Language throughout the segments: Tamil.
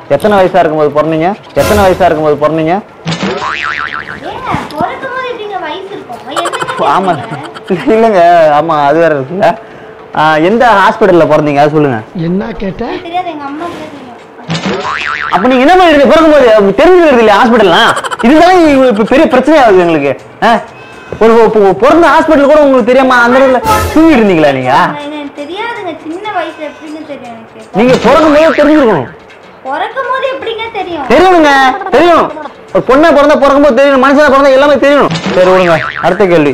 எத்தனை வயசா இருக்கும்போது பிறந்தீங்க எத்தனை வயசா இருக்கும்போது பிறந்தீங்க ஏங்க பிறக்கும் போது எப்படிங்க வயசு இருக்கும் என்னங்க ஆமா கேக்குறீங்க? இல்லைங்க ஆமா அது வேற இருக்குல்ல ஆ, எந்த ஹாஸ்பிட்டல்ல பிறந்தீங்க அது சொல்லுங்க என்ன கேட்ட எனக்கு தெரியாது எங்க அம்மா கூட தெரியும் அப்ப நீங்க என்ன பண்ணிருக்கீங்க பிறக்கும்போது தெரிஞ்சுக்கிறது இல்லையா ஹாஸ்பிட்டல்லாம் இதுதான் இப்ப பெரிய பிரச்சனை ஆகுது எங்களுக்கு ஆ? ஒரு ஒரு பிறந்த ஹாஸ்பிட்டல் கூட உங்களுக்கு தெரியாம அந்த இடத்துல தூங்கிட்டு இருந்தீங்களா நீங்க எனக்கு தெரியாதுங்க சின்ன வயசுல எப்படிங்க தெரியும் எனக்கு நீங்க பிறக்கும்போது தெரிஞ்சிருக்கணும் பிறக்கும் போது எப்படிங்க தெரியும் தெரியணுங்க தெரியும் ஒரு பொண்ணா பிறந்தா பிறக்கும்போது தெரியணும் மனுஷனா பிறந்தா எல்லாமே தெரியணும் சரி விடுங்க அடுத்த கேள்வி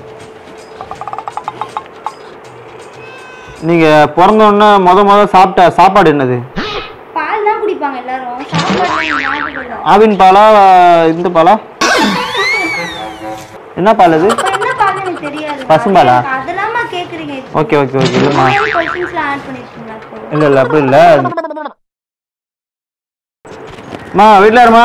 நீங்க பிறந்த உடனே முத முத சாப்பிட்ட சாப்பாடு என்னது பால் தான் குடிப்பாங்க எல்லாரும் சாப்பாடு ஞாபகம் இல்லை ஆவின் பாலா இந்த பாலா என்ன பால் அது அப்ப என்ன பால் எனக்கு தெரியாது பசும்பாலா? அதெல்லாமா கேக்குறீங்க ஓகே ஓகே ஓகே இல்லைம்மா கொஸ்டின்ஸ்லாம் ஆட் பண்ணிருக்கீங்களா இப்போ இல்ல இல்ல அப்படி இல்ல அம்மா வீட்ல இருமா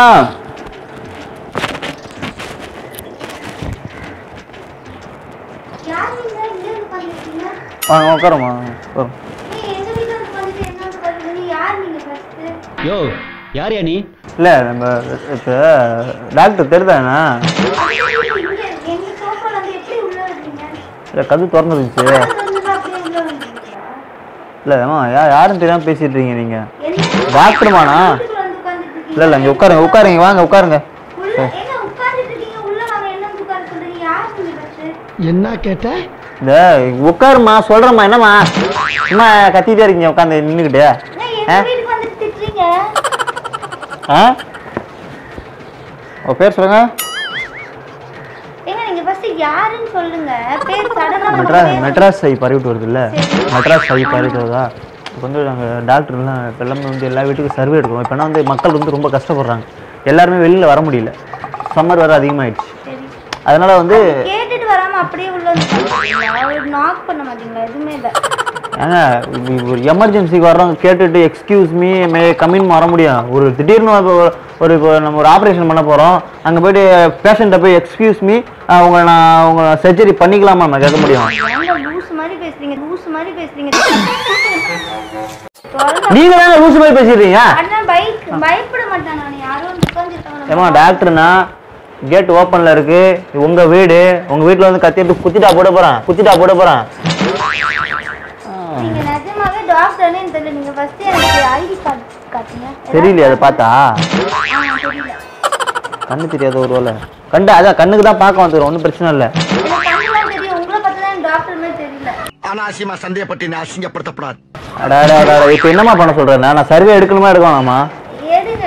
யார் நீங்க இங்க வந்து உட்காந்துருக்கீங்க வாங்க உட்காருமா உட்காரும் நீங்க எங்க வீட்டுல வந்து உட்காந்துட்டு என்ன உட்காந்துருக்கீங்க நீ யார் நீங்க ஃபர்ஸ்ட் யோ யார் யா நீ இல்ல நம்ம இப்போ டாக்டர் தெரியுதாண்ணா இங்க எங்க சோஃபால வந்து எப்படி உள்ள வந்தீங்க இல்ல கது திறந்துருந்துச்சு யார் வந்து அப்படியே உள்ள வந்தீங்களா இல்ல அம்மா யா யாரும் தெரியாம பேசிட்டு இருக்கீங்க நீங்க என்ன டாக்டர்மாண்ணா வீட்டுக்குள்ள வந்து உட்காந்துட்டு இருக்கீங்க இல்ல இல்ல இங்க உட்காருங்க உட்காருங்க வாங்க உட்காருங்க உள்ள ஏங்க உட்கார்ந்துட்டு இருக்கீங்க உள்ள வாங்க என்ன வந்து உட்கார சொல்றீங்க யார் நீங்க ஃபர்ஸ்ட் என்ன கேட்ட இந்த உட்காருமா சொல்றேம்மா என்னம்மா சும்மா கத்திட்டே இருக்கீங்க உட்காந்து நின்றுக்கிட்டு எங்க வீட்டுக்கு வந்து திட்டுறீங்க ஆ உங்க பேர் சொல்லுங்க ஏங்க நீங்க ஃபர்ஸ்ட் யாருன்னு சொல்லுங்க பேர் சடனா மெட்ராஸ் மெட்ராஸ் ஐ பரவிட்டு வருது இல்ல மெட்ராஸ் ஐ பரவிட்டு வருதா இப்போ வந்து நாங்கள் டாக்டர்லாம் இப்போ எல்லாமே வந்து எல்லா வீட்டுக்கும் சர்வே எடுக்கிறோம் இப்போ வந்து மக்கள் வந்து ரொம்ப கஷ்டப்படுறாங்க எல்லாருமே வெளியில் வர முடியல சம்மர் வர அதிகமாயிடுச்சு சரி அதனால வந்து கேட்டுட்டு வராம அப்படியே உள்ள வந்து உட்கார்ந்துருக்கீங்களா? ஒரு நாக் பண்ண மாட்டீங்களா எதுவுமே இல்ல ஏங்க இப்ப ஒரு எமர்ஜென்சிக்கு வர்றவங்க கேட்டுட்டு எக்ஸ்கியூஸ் மீ மே கம்மின்னு வர முடியும் ஒரு திடீர்னு ஒரு- ஒரு- ஒரு இப்போ நம்ம ஒரு ஆப்ரேஷன் பண்ண போகிறோம் அங்கே போயிட்டு பேஷண்ட்டை போய் எக்ஸ்கியூஸ் மீ உங்களை நான் உங்களை சர்ஜரி பண்ணிக்கலாமா நம்ம கேட்க முடியும் ஏங்க லூஸ் மாதிரி பேசுறீங்க லூஸ் மாதிரி பேசுறீங்க திறந்தா- நீங்க தானே லூசு மாதிரி பேசிடுறீங்க அண்ணா பைக் பயப்பட மாட்டாங்க நான் யாரும் வந்து உட்கார்ந்துருக்காங்க ஏமா டாக்டர்னா கேட் ஓப்பன்ல இருக்கு இது உங்க வீடு உங்க வீட்ல வந்து கத்திட்டு குத்திட்டா போட போறேன் குத்திட்டா போட போறேன் நீங்க நிஜமாவே டாக்டர்னு எனக்கு தெரியல நீங்க ஃபர்ஸ்ட் எனக்கு ஐடி கார்டு காட்டுங்க தெரியலையே அதை பார்த்தா ஆ, தெரியல கண்ணு தெரியாத ஒரு வேலை கண்டு அதான் கண்ணுக்கு தான் பார்க்க வந்துடும் ஒன்றும் பிரச்சனை இல்லை எனக்கு கண்ணுலாம் தெரியும் உங்களை பார்த்தா தான் டாக்டர் மாதிரி தெரியல அனாவசியமா சந்தேகப்பட்டு நீ அசிங்கப்படுத்தப்படாது அடா அடா, அடா அடா. இப்போ என்னம்மா பண்ண சொல்றேன் நான் சர்வே எடுக்கணுமா எடுக்கணுமா எடுங்க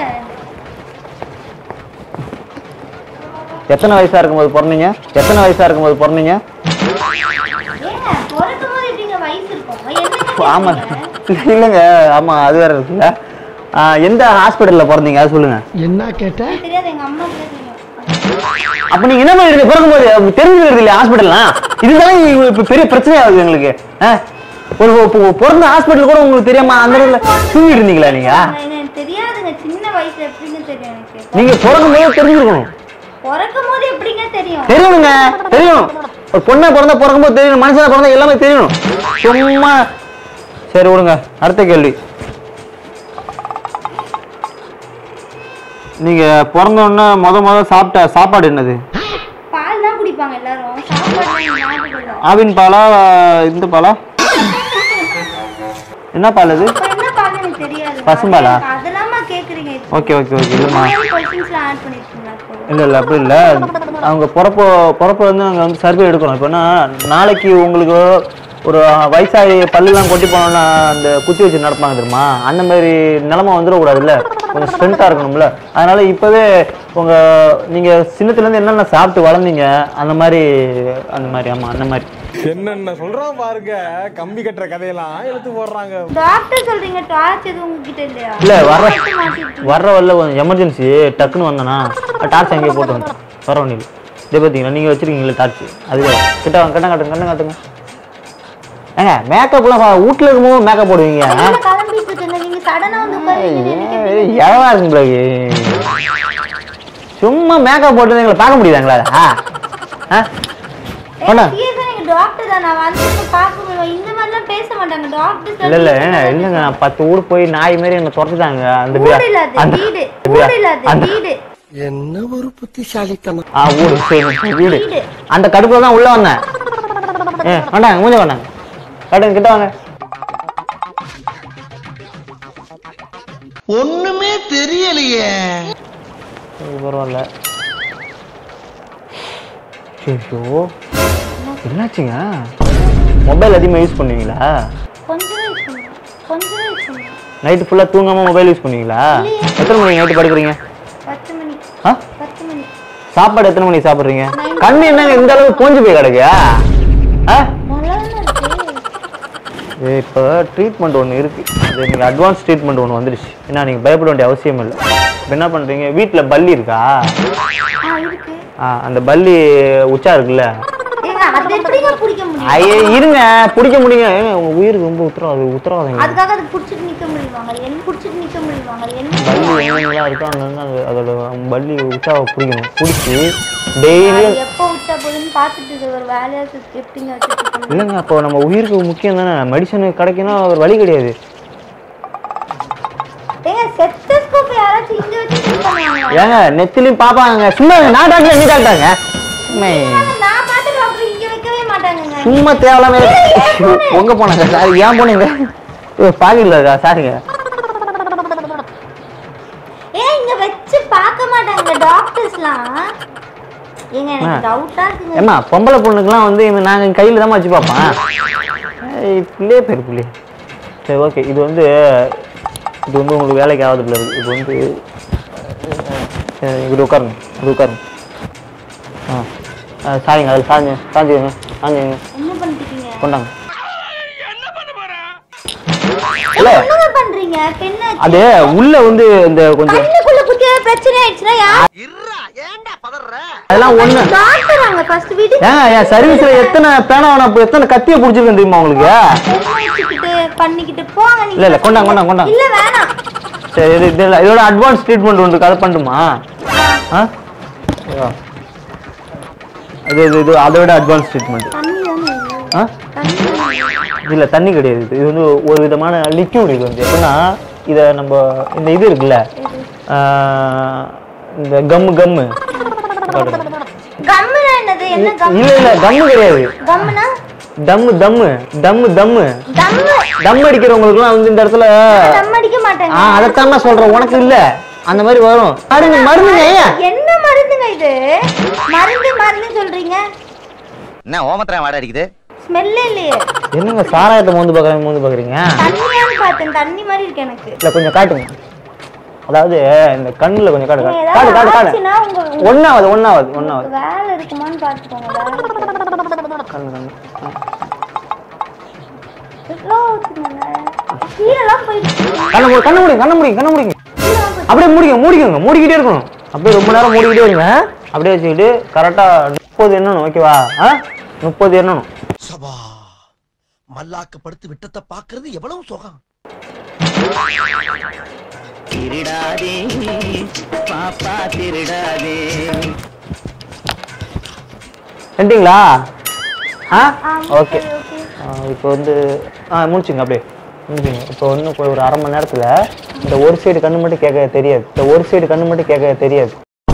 எத்தனை வயசா இருக்கும்போது பிறந்தீங்க எத்தனை வயசா இருக்கும்போது பிறந்தீங்க ஏங்க பிறக்கும் போது எப்படிங்க வயசு இருக்கும் என்னங்க ஆமா கேக்குறீங்க? இல்லைங்க ஆமா அது வேற இருக்குல்ல ஆ, எந்த ஹாஸ்பிட்டல்ல பிறந்தீங்க அது சொல்லுங்க என்ன கேட்ட எனக்கு தெரியாது எங்க அம்மா கூட தெரியும் அப்ப நீங்க என்ன பண்ணிருக்கீங்க பிறக்கும்போது தெரிஞ்சுக்கிறது இல்லையா ஹாஸ்பிட்டல்லாம் இதுதான் இப்ப பெரிய பிரச்சனை ஆகுது எங்களுக்கு ஆ? ஒரு ஒரு பிறந்த ஹாஸ்பிட்டல் கூட உங்களுக்கு தெரியாம அந்த இடத்துல தூங்கிட்டு இருந்தீங்களா நீங்க எனக்கு தெரியாதுங்க சின்ன வயசுல எப்படிங்க தெரியும் எனக்கு நீங்க பிறக்கும்போது தெரிஞ்சிருக்கணும் பிறக்கும் போது எப்படிங்க தெரியும் தெரியணுங்க தெரியணும் ஒரு பொண்ணா பிறந்தா பிறக்கும்போது தெரியணும் மனுஷனா பிறந்தா எல்லாமே தெரியணும் சும்மா சரி விடுங்க அடுத்த கேள்வி நீங்க பிறந்த உடனே முத முத சாப்பிட்ட சாப்பாடு என்னது பால் தான் குடிப்பாங்க எல்லாரும் சாப்பாடு ஞாபகம் இல்லை ஆவின் பாலா இந்த பாலா என்ன பால் அது அப்ப என்ன பால் எனக்கு தெரியாது பசும்பாலா? அதெல்லாமா கேக்குறீங்க ஓகே ஓகே ஓகே இல்லைம்மா கொஸ்டின்ஸ்லாம் ஆட் பண்ணிருக்கீங்களா இப்போ இல்லை இல்லை அப்படி இல்லை அவங்க பிறப்பு பிறப்பு வந்து நாங்கள் வந்து சர்வே எடுக்கிறோம் இப்போனா நாளைக்கு உங்களுக்கு ஒரு வயசாகி பல்லுலாம் கொட்டி போனோம்னா அந்த குச்சி வச்சு நடப்பாங்க தெரியுமா அந்த மாதிரி நிலமை வந்துடக்கூடாதுல்ல கொஞ்சம் ஸ்ட்ரென்த்தாக இருக்கணும்ல அதனால இப்போவே உங்கள் நீங்கள் சின்னத்துலேருந்து என்னென்ன சாப்பிட்டு வளர்ந்தீங்க அந்த மாதிரி அந்த மாதிரி ஆமாம் அந்த மாதிரி என்னென்ன சொல்றான் பாருங்க கம்பி கட்டுற கதையெல்லாம் எடுத்து போடுறாங்க டாக்டர் சொல்றீங்க டார்ச் எதுவும் உங்ககிட்ட இல்லையா இல்லை வர்ற மாட்டி மாட்டிருக்கீங்க. வர்ற வரல கொஞ்சம் எமர்ஜென்சி டக்குன்னு வந்தேனா டார்ச் அங்கேயே போட்டு வந்து வர ஒன்றும் இதே பார்த்தீங்களா நீங்கள் வச்சுருக்கீங்களா டார்ச் அதுவே கிட்ட வாங்க கண்ணை காட்டுங்க கண்ணை காட்டுங்க ஏங்க மேக்கப்லாம் வீட்டில் இருக்கும்போது மேக்கப் போடுவீங்க வெளியில கிளம்பிட்டு இருக்கேங்க நீங்க சடனா வந்து உட்காருவீங்கன்னு எனக்கு எப்படி தெரியும்? எழவா இருக்குங்களா சும்மா மேக்கப் போட்டு எங்களை பார்க்க முடியுதாங்களா அதை? ஆ ஆ ஏய், அண்ணா. serious ஆ நீங்க டாக்டர் தான் நான் வந்து இப்ப பார்க்க முடியும் இந்த மாதிரிலாம் பேச மாட்டாங்க டாக்டர்ஸ் இல்ல இல்ல இல்லைங்க நான் பத்து ஊர் போய் நாய் மாதிரி என்ன துரத்துட்டாங்க அந்த வீ- ஊடு இல்லாத அந்த- வீடு அந்த- ஊடு இல்லாத அந்த- வீடு என்ன ஒரு புத்திசாலித்தனம் ஆ ஊரு சரி வீடு வீடு. அந்த கடுப்புல தான் உள்ள வந்தேன் ஏ வேண்டாங்க மூஞ்ச வேண்டாங்க கட்டுங்க கிட்ட வாங்க ஒண்ணுமே தெரியலையே சரி, பரவாயில்ல ஐயோ என்னாச்சுங்க மொபைல் அதிகமாக யூஸ் பண்ணுவீங்களா கொஞ்சம் யூஸ் பண்ணுவேன் கொஞ்சம் யூஸ் பண்ணுவேன் நைட்டு ஃபுல்லாக தூங்காம மொபைல் யூஸ் பண்ணுவீங்களா எத்தனை மணிக்கு நைட்டு படுக்கிறீங்க பத்து மணி ஆ பத்து மணி சாப்பாடு எத்தனை மணிக்கு சாப்பிட்றீங்க கண்ணு என்னங்க இந்த அளவுக்கு போஞ்சு போய் கிடக்கு ஆ நல்லா தானே இருக்கு இது இப்போ ட்ரீட்மெண்ட் ஒன்று இருக்கு இது நீங்கள் அட்வான்ஸ் ட்ரீட்மெண்ட் ஒன்று வந்துடுச்சு ஏன்னா நீங்கள் பயப்பட வேண்டிய அவசியம் இல்லை இப்போ என்ன பண்ணுறீங்க வீட்டில் பல்லி இருக்கா ஆ இருக்கு ஆ அந்த பல்லி உச்சா இருக்குல்ல ஏங்க அது எப்படிங்க பிடிக்க முடியும் ஐயே இருங்க பிடிக்க முடியுங்க ஏங்க உங்கள் உயிருக்கு ரொம்ப உத்தரவாதம் உத்தரவாதங்க அதுக்காக அது பிடிச்சிட்டு நிக்க முடியுமாங்க என்ன பிடிச்சிட்டு நிக்க முடியுமாங்க என்ன பல்லி எங்கெங்கெல்லாம் இருக்கோ அங்கங்க அது அதோட பல்லி உச்சாவை பிடிக்கணும் பிடிச்சி டெய்லியும் அது எப்போ உச்சா போகுதுன்னு பார்த்துட்டு இது ஒரு வேலையா சுத்தி எப்படிங்க வச்சுட்டு இருக்கணும் இல்லைங்க அப்போ நம்ம உயிருக்கு முக்கியம் தானே மெடிசன் கிடைக்கணும் ஒரு வழி கிடையாது ஏங்க செத்தஸ்கோப் யாராச்சும் இங்க வச்சு செக் பண்ணுவாங்க ஏங்க நெத்திலையும் பாப்பாங்க சும்மா இருங்க. நான் டாக்டர் நீ டாக்டருங்க சும்மா நான் பார்த்த டாக்டர் இங்க வைக்கவே மாட்டாங்கங்க சும்மா தேவையில்லாம உங்க போனாங்க சாரி ஏன் போனீங்க பாக்கல சாரிங்க ஏன் இங்க வச்சு பார்க்க மாட்டாங்க டாக்டர்ஸ்லாம் ஏங்க எனக்கு டவுட்டா இருக்குங்க ஏம்மா பொம்பளை பொண்ணுக்குலாம் வந்து இவன் நாங்கள் கையில் தான் வச்சு பார்ப்பேன் ஏய், பிள்ளையே பேர் பிள்ளை சரி ஓகே இது வந்து இது வந்து உங்களுக்கு வேலைக்கு ஆகாது பிள்ளை இது வந்து சரி, இப்படி உட்காருங்க இப்படி உட்காருங்க ஆ ஆ, சாரிங்க அதில் சாஞ்சுங்க சாஞ்சுங்க சாஞ்சுங்க என்ன பண்ணிட்டீங்க கொண்டாங்க இல்லை என்னங்க பண்றீங்க பெண்ண அது உள்ள வந்து இந்த கொஞ்சம் கண்ணுக்குள்ள குத்தி ஏதாவது பிரச்சனை ஆயிடுச்சுன்னா யார் இருடா ஏன்டா பதற அதெல்லாம் ஒண்ணு டாக்டர் அங்க ஃபர்ஸ்ட் வீடு ஏங்க என் சர்வீஸ்ல எத்தனை பேனாவன எத்தனை கத்தியை பிடிச்சிருக்கேன் தெரியுமா உங்களுக்கு வச்சுக்கிட்டு பண்ணிக்கிட்டு போங்க நீங்க. இல்ல, இல்ல, கொண்டாங்க, கொண்டாங்க, கொண்டாங்க. இல்ல வேணாம் சரி இது இது இல்ல, இதோட அட்வான்ஸ் ட்ரீட்மெண்ட் ஒன்று இருக்கு அதை பண்ணட்டுமா ஆ ஐயோ. இது இது இது அதை விட அட்வான்ஸ் ட்ரீட்மெண்ட் தண்ணி தானே இது. ஆ தண்ணி தானே இது. இல்ல தண்ணி கிடையாது இது இது வந்து ஒரு விதமான லிக்யூட் இது வந்து எப்படின்னா இதை நம்ம இந்த இது இருக்குல்ல ஆ, இந்த கம்மு கம்மு கம்முனா என்னது என்ன கம் இல்ல இல்ல கம்மு கிடையாது கம்முனா தம்மு தம்மு தம்மு தம்மு தம்மு தம் அடிக்கிறவங்களுக்குலாம் வந்து இந்த இடத்துல தம் அடிக்க மாட்டாங்க ஆ அதைத்தான் நான் சொல்றேன் உனக்கு இல்ல அந்த மாதிரி வரும் மருந்து மருந்துங்க என்ன மருந்துங்க இது மருந்து மருந்து சொல்றீங்க என்ன ஓமத்திரம் வாடை அடிக்குது ஸ்மெல்லே இல்லையே என்னங்க சாராயத்தை மோந்து பாக்குறீங்க மோந்து பாக்குறீங்க தண்ணியான்னு பார்த்தேன் தண்ணி மாதிரி இருக்கு எனக்கு இல்ல கொஞ்சம் காட்டுங்க அதாவது இந்த கண்ணுல கொஞ்சம் காட்டு நீங்க காட்டு காட்டு ஏதாவது காட்டு ஆச்சுன்னா உங்க உங்க ஒன்னாவது ஒன்னாவது ஒன்னாவது வேலை இருக்குமான்னு பார்த்துக்கோங்க வேலை கண்ணு கண்ணு ஆ. எவ்வளோ ஊத்துனீங்க? கீழெல்லாம் போயிடுச்சு கண்ணை மூடி கண்ணை மூடி கண்ணை மூடி கண்ணை முடிங்க அப்படியே மூடிங்க மூடிக்கோங்க மூடிக்கிட்டே இருக்கணும் அப்படியே ரொம்ப நேரம் மூடிக்கிட்டே இருங்க அப்படியே வச்சுக்கிட்டு கரெக்டா முப்பது எண்ணணும் ஓகேவா ஆ முப்பது எண்ணணும் சபா மல்லாக்க படுத்து விட்டத்தை பாக்குறது எவ்வளவு சுகம் திருடாதே பாப்பா திருடாதே ரெண்டிங்களா ஆ ஆ, ஓகே ஓகே இப்போ வந்து ஆ முடிச்சுங்க அப்படியே முடிச்சுங்க இப்போ வந்து இப்போ ஒரு அரை மணி நேரத்தில் இந்த ஒரு சைடு கண்ணு மட்டும் கேட்க தெரியாது இந்த ஒரு சைடு கண்ணு மட்டும் கேட்க தெரியாது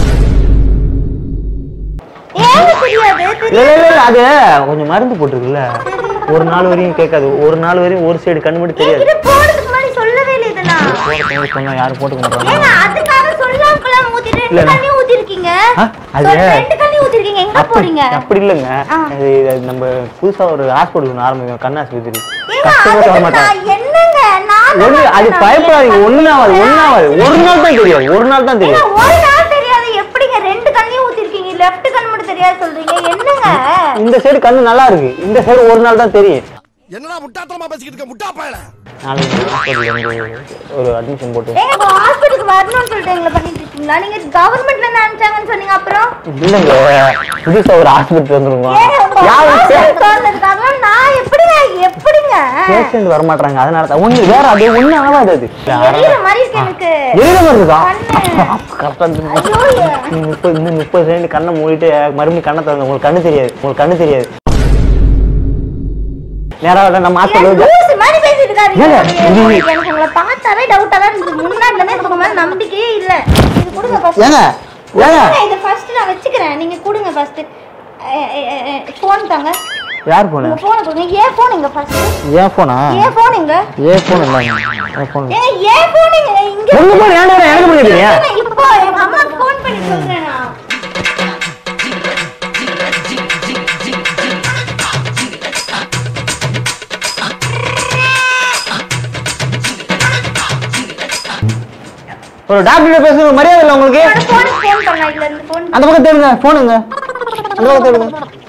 ஏங்க தெரியாது இல்லை இல்லை இல்லை அது கொஞ்சம் மருந்து போட்டிருக்குல்ல ஒரு நாள் வரையும் கேட்காது ஒரு நாள் வரையும் ஒரு சைடு கண்ணு மட்டும் தெரியாது இது போறதுக்கு முன்னாடி சொல்லவே இல்லை இதெல்லாம் போட சொன்னா யாரும் போட்டுக்க மாட்டாங்க ஏங்க அதுக்காக சொல்லாமலாம் ஊத்திட்டு இல்ல, ரெண்டு நான்- கண்ணி ஊத்திருக்கீங்க ஆ, அது- சொல், ரெண்டு கண்ணி ஊத்திருக்கீங்க எங்க அப்படி போறீங்க அப்படி இல்லைங்க ஆ. இது இது நம்ம புதுசா ஒரு ஹாஸ்பிட்டல் ஒன்று ஆரம்பிக்கும் கண் ஆஸ்பத்திரி ஏங்க கஷ்டப்பட்டு வர அதுக்கு மாட்டாங்க நான் என்னங்க நான் ஒண்ணு அது நான் பயப்படாதீங்க என்ன ஒன்னாவது பண்ணேன்? ஒன்னாவது ஒரு நாள் தான் தெரியாது ஒரு நாள் தான் ஏங்க, தெரியும் ஒரு நாள் தெரியாது எப்படிங்க ரெண்டு கண்ணையும் ஊத்திருக்கீங்க லெஃப்ட் கண் மட்டும் தெரியாது சொல்றீங்க என்னங்க இந்த சைடு கண்ணு நல்லா இருக்கு இந்த சைடு ஒரு நாள் தான் தெரியும் என்னடா முட்டாத்தனமா பேசிக்கிட்டு இருக்க முட்டா பயல நாளைக்கு ஹாஸ்பிட்டல் வந்து ஒரு அட்மிஷன் போட்டு ஏங்க இப்போ ஹாஸ்பிட்டலுக்கு வரணும்னு சொல்லிட்டு எங்களை பண்ணிட்டு இருக்கீங்களா நீங்க கவர்மெண்ட்ல இருந்து அனுப்பிச்சாங்கன்னு சொன்னீங்க அப்புறம் இல்லைங்க புதுசா ஒரு ஹாஸ்பிட்டல் வந்துருங்க ஏங்க உங்க யாரும் hospital திறந்ததுக்காக நான் எப்படிங்க எப்படிங்க பேஷண்ட் வர மாட்டாங்க அதனால தான் ஒண்ணு வேற அது ஒண்ணு ஆகாது அது எரியற மாதிரி இருக்கு எனக்கு எழுத வருதா கண்ணு. கரெக்டா ஐயோ நீங்க முப்பது இன்னும் முப்பது செகண்ட் கண்ணை மூடிட்டு மறுபடியும் கண்ணை திறந்து உங்களுக்கு கண்ணு தெரியாது உங்களுக்கு கண்ணு தெரியாது நேரா வர நம்ம ஏன் ஹாஸ்பிட்டல் லூசு மாதிரி பேசிட்டு இருக்காதீங்க. ஏங்க, இது- எனக்கு எனக்கு உங்களை பார்த்தாவே டவுட்டா தான் இருந்தது முன்னாடில இருந்து எனக்கு உங்க மேல நம்பிக்கையே இல்ல இது கொடுங்க ஃபர்ஸ்ட் ஏங்க ஏங்க இதை ஃபர்ஸ்ட் நான் வச்சுக்கிறேன் நீங்க கொடுங்க ஃபர்ஸ்ட் ஃபோன் தாங்க யார் போனு உங்க போனை கொடுங்க ஏன் போன் இங்க ஃபர்ஸ்ட் ஏன் போனா ஏன் போன் இங்க ஏன் போன் இல்லைங்க ஏன் போன் ஏங்க ஏன் போன் இங்க இங்க உங்க போன் ஏன்டா எனக்கு பண்ணிடுறீங்க நான் இப்போ எங்க அம்மாக்கு ஃபோன் பண்ணி சொல்றேன் நான் ஒரு டாக்டர் பேசுற மரியாதை இல்லை உங்களுக்கு என்னோட போனுக்கு ஃபோன் பண்ணா இதுல இருந்து ஃபோன் அந்த பக்கம் தேடுங்க போனுங்க அந்த பக்கம் தேடுங்க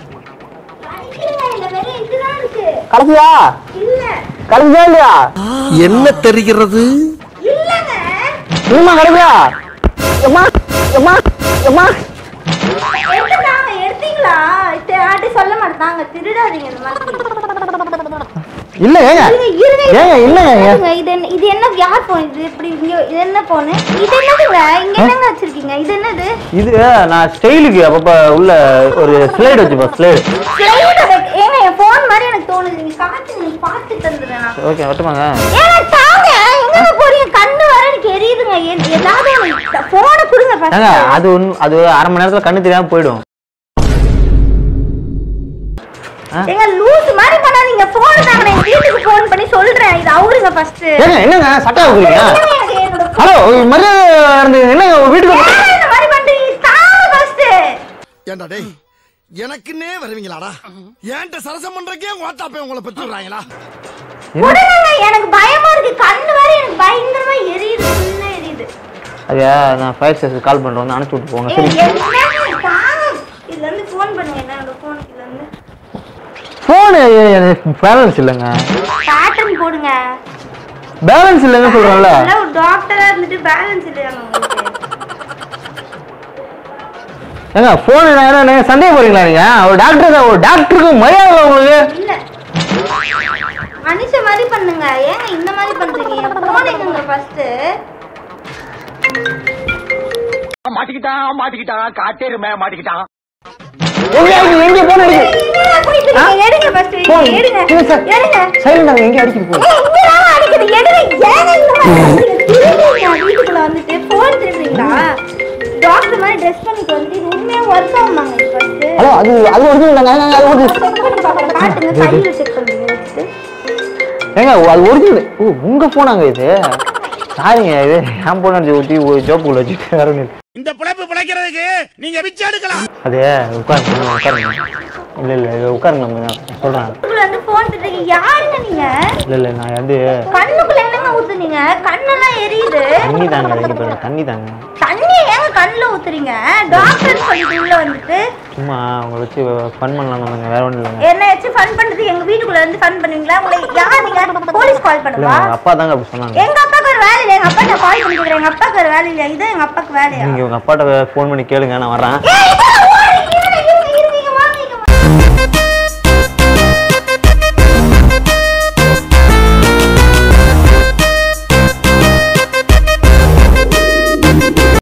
இல்ல வெறும் இதுதான் இருக்கு கடைசியா இல்ல கடைசியா இல்லையா என்ன தெரிகிறது இல்லங்க இன்னுமா கிடைக்கா எம்மா எம்மா எம்மா எடுத்துட்டாங்க எடுத்தீங்களா ஆட்டி சொல்ல மாட்டாங்க திருடாதீங்க இந்த மாதிரி இல்ல ஏங்க இருங்க, இருங்க, ஏங்க இல்லங்க ஏங்க. இருங்க, இது என்ன இது என்ன யார் போன் இது இப்படி இங்க இது என்ன போனு இது என்னதுங்க இங்க என்னங்க வச்சிருக்கீங்க இது என்னது இது நான் ஸ்டைலுக்கு அப்பப்ப உள்ள ஒரு ஸ்லைடு வச்சுப்போம் ஸ்லைடு ஸ்லைடு ஏங்க என் போன் மாதிரி எனக்கு தோணுது நீங்க காட்டுங்க நீங்க பார்த்து தந்துடுறேன் நான் ஓகே வரட்டுமாங்க ஏங்க தாங்க எங்க போறீங்க கண்ணு வர எனக்கு எரியுதுங்க எ- ஏதாவது ஒண்ணு போனை கொடுங்க ஏங்க ஃபர்ஸ்ட் அது ஒன்று அது அரை மணி நேரத்துல கண்ணு தெரியாம போயிடும் ஏங்க லூஸ் மாதிரி பண்ணாதீங்க போன் தாங்க நான் எங்க வீட்டுக்கு போன் பண்ணி சொல்றேன் இது அவருங்க ஃபர்ஸ்ட் ஏங்க என்னங்க சட்டை வைக்கிறீங்க ஹலோ மரியாதை இருந்தது என்னங்க உங்க வீட்டுக்கு வந்து- இந்த மாதிரி பண்றீங்க தாங்க ஃபர்ஸ்ட் ஏண்டா டேய் எனக்குன்னே வருவீங்களாடா ஏன்ட்ட சரசம் பண்றக்கே ஓட்டாப்பே உங்களை பெற்று விடுறாங்களா உடனே எனக்கு பயமா இருக்கு கண்ணு வரை எனக்கு பயங்கரமா எரியுது ஃபுல்லா எரியுது அது நான் ஃபயர் ஸ்டேஷன் கால் பண்றேன் வந்து அனுப்பிச்சு விட்டு போங்க ஏய், சரி என்னங்க தாங்க இதுல இருந்து ஃபோன் பண்ணுங்க என்னோட போனுக்கு இதுல இருந்து ஃபோனு பேலன்ஸ் இல்லைங்க பேட்டர்ன் போடுங்க பேலன்ஸ் இல்லைன்னு சொல்றேன்ல இல்ல, ஒரு டாக்டரா இருந்துட்டு பேலன்ஸ் இல்லையாங்க உங்களுக்கு ஏங்க ஃபோன் என்ன நீங்க சந்தேகம் போறீங்களா நீங்க ஒரு டாக்டர் தான் ஒரு டாக்டருக்கு மரியாதை இல்லை உங்களுக்கு இல்ல மனுஷ மாதிரி பண்ணுங்க ஏங்க இந்த மாதிரி பண்றீங்க போனீங்க ஃபர்ஸ்ட் மாட்டிக்கிட்டான் மாட்டிக்கிட்டான் காட்டேருமே மாட்டிக்கிட்டான் எங்க அடிக்குது எங்க போன் அடிக்குது எடுங்க ஃபர்ஸ்ட் போன் எடுங்க இல்ல சார் எடுங்க சைலண்ட் எங்க அடிக்குது போன் ஏய், இங்கதான் அடிக்குது எடுங்க ஏங்க இந்த மாதிரி திருடுறீங்க வீட்டுக்குள்ள வந்துட்டு போன் திருடுறீங்களா டாக்டர் மாதிரி ட்ரெஸ் பண்ணிட்டு வந்து இது உண்மையா ஒர்க் ஆகுமாங்க ஃபர்ஸ்ட் ஹலோ அது அது ஒரிஜினல் அது ஒரிஜினல் செக் பண்ணி பார்க்கறேன் காட்டுங்க கையில செக் பண்ணுங்க வச்சுட்டு ஏங்க அது ஒரிஜினல் ஓ உங்க போனாங்க இது சாரிங்க இது என் போன் அடிச்சு ஊற்றி ஒரு ஜோப்புக்குள்ள வச்சுட்டு வேற ஒன்று இந்த பிழைப்பு பிழைக்கிறதுக்கு நீங்க பிச்சை எடுக்கலாம் அது உட்காருங்க உட்காருங்க இல்லை இல்லை இது உட்காருங்க நம்ம சொல்கிறேன் வீட்டுக்குள்ள வந்து போன் திருடுறீங்க யாருங்க நீங்க இல்லை இல்லை நான் வந்து கண்ணுக்குள்ள என்னங்க ஊத்துனீங்க கண்ணெல்லாம் எரியுது தண்ணி தாங்க இங்கே பாருங்க தண்ணி தாங்க தண்ணி ஏங்க கண்ணுல ஊத்துறீங்க டாக்டர் சொல்லிட்டு உள்ள வந்துட்டு சும்மா அவங்கள வச்சு ஃபன் பண்ணலாம் நம்ம வேற ஒன்றும் இல்லைங்க என்ன வச்சு ஃபன் பண்றது எங்க வீட்டுக்குள்ள வந்து ஃபன் பண்ணுவீங்களா உங்களை யார் நீங்க போலீஸ் கால் இல்லை பண்ணுவா உங்கள் அப்பா தாங்க அப்படி சொன்னாங்க எங்க அப்பாக்கு ஒரு வேலை இல்லை எங்க அப்பா நான் கால் பண்ணிக்கிறேன் எங்க அப்பாக்கு ஒரு வேலை இல்லையா இது எங்க அப்பாக்கு வேலையா நீங்கள் உங்கள் அப்பாட்ட ஃபோன் பண்ணி கேளுங்க நான் வரேன் ஏய், இதெல்லாம்